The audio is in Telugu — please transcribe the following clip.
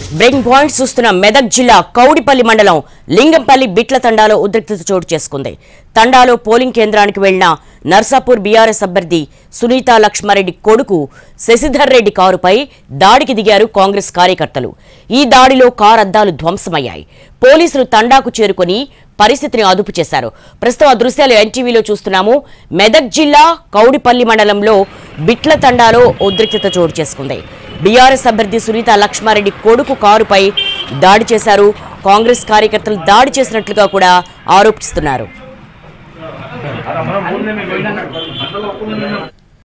బ్రేకింగ్ పాయింట్ చూస్తున్న మెదక్ జిల్లా కౌడిపల్లి మండలం లింగంపల్లి బిట్ల తండాలో ఉద్రిక్తత చోటు చేసుకుంది తండాలో పోలింగ్ కేంద్రానికి వెళ్లిన నర్సాపూర్ బీఆర్ఎస్ అభ్యర్థి సునీత లక్ష్మారెడ్డి కొడుకు శశిధర్ రెడ్డి కారుపై దాడికి దిగారు కాంగ్రెస్ కార్యకర్తలు ఈ దాడిలో కారు అద్దాలు ధ్వంసమయ్యాయి పోలీసులు తండాకు చేరుకొని పరిస్థితిని అదుపు చేశారు ప్రస్తుతం ఆ దృశ్యాలు ఎన్టీవీలో చూస్తున్నాము మెదక్ జిల్లా కౌడిపల్లి మండలంలో బిట్ల తండాలో ఉద్రిక్తత చోటు చేసుకుంది బీఆర్ఎస్ అభ్యర్థి సునీత లక్ష్మారెడ్డి కొడుకు కారుపై దాడి చేశారు కాంగ్రెస్ కార్యకర్తలు దాడి చేసినట్లుగా కూడా ఆరోపిస్తున్నారు